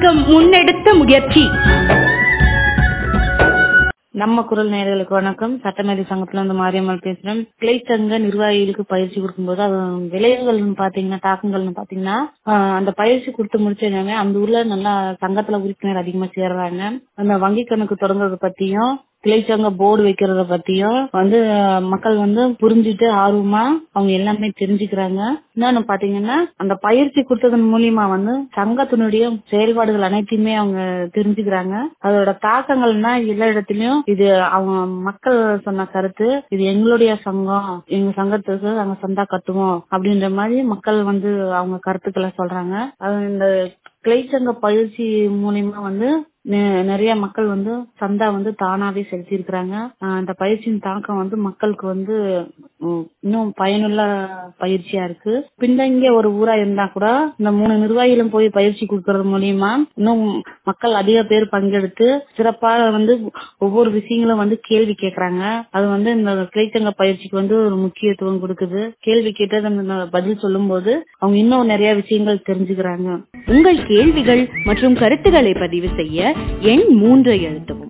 சங்கம் முன்னெடுத்த முயற்சி நம்ம குரல் நேயர்களுக்கு வணக்கம் சட்டமேதை சங்கத்துல இருந்து மாரியம்மாள் பேசுறேன் கிளை சங்க நிர்வாகிகளுக்கு பயிற்சி கொடுக்கும்போது அது விளைவுகள்னு பாத்தீங்கன்னா தாக்கங்கள்னு பாத்தீங்கன்னா ஆஹ் அந்த பயிற்சி கொடுத்து முடிச்சோடனே அந்த ஊர்ல நல்லா சங்கத்துல உறுப்பினர் அதிகமா சேர்றாங்க அந்த வங்கி கணக்கு தொடங்குறத பத்தியும் கிளைச்சங்க போர்டு வைக்கிறத பத்தியும் வந்து மக்கள் வந்து புரிஞ்சுட்டு ஆர்வமா அவங்க எல்லாமே தெரிஞ்சுக்கிறாங்க இன்னொன்னு பாத்தீங்கன்னா அந்த பயிற்சி கொடுத்ததன் மூலியமா வந்து சங்கத்தினுடைய செயல்பாடுகள் அனைத்தையுமே அவங்க தெரிஞ்சுக்கிறாங்க அதோட தாக்கங்கள்னா எல்லா இடத்துலயும் இது அவங்க மக்கள் சொன்ன கருத்து இது எங்களுடைய சங்கம் எங்க சங்கத்துக்கு நாங்க சந்தா கட்டுவோம் அப்படின்ற மாதிரி மக்கள் வந்து அவங்க கருத்துக்களை சொல்றாங்க அது இந்த கிளைச்சங்க பயிற்சி மூலியமா வந்து நிறைய மக்கள் வந்து சந்தா வந்து தானாவே செலுத்தி இருக்கிறாங்க அந்த பயிற்சியின் தாக்கம் வந்து மக்களுக்கு வந்து இன்னும் பயனுள்ள பயிற்சியா இருக்கு பின்தங்கிய ஒரு ஊரா இருந்தா கூட இந்த மூணு நிர்வாகிகளும் போய் பயிற்சி கொடுக்கறது மூலியமா இன்னும் மக்கள் அதிக பேர் பங்கெடுத்து சிறப்பாக வந்து ஒவ்வொரு விஷயங்களும் வந்து கேள்வி கேட்கறாங்க அது வந்து இந்த கிளைச்சங்க பயிற்சிக்கு வந்து ஒரு முக்கியத்துவம் கொடுக்குது கேள்வி கேட்டு பதில் சொல்லும் போது அவங்க இன்னும் நிறைய விஷயங்கள் தெரிஞ்சுக்கிறாங்க உங்கள் கேள்விகள் மற்றும் கருத்துக்களை பதிவு செய்ய எண் மூன்றை அழுத்தவும்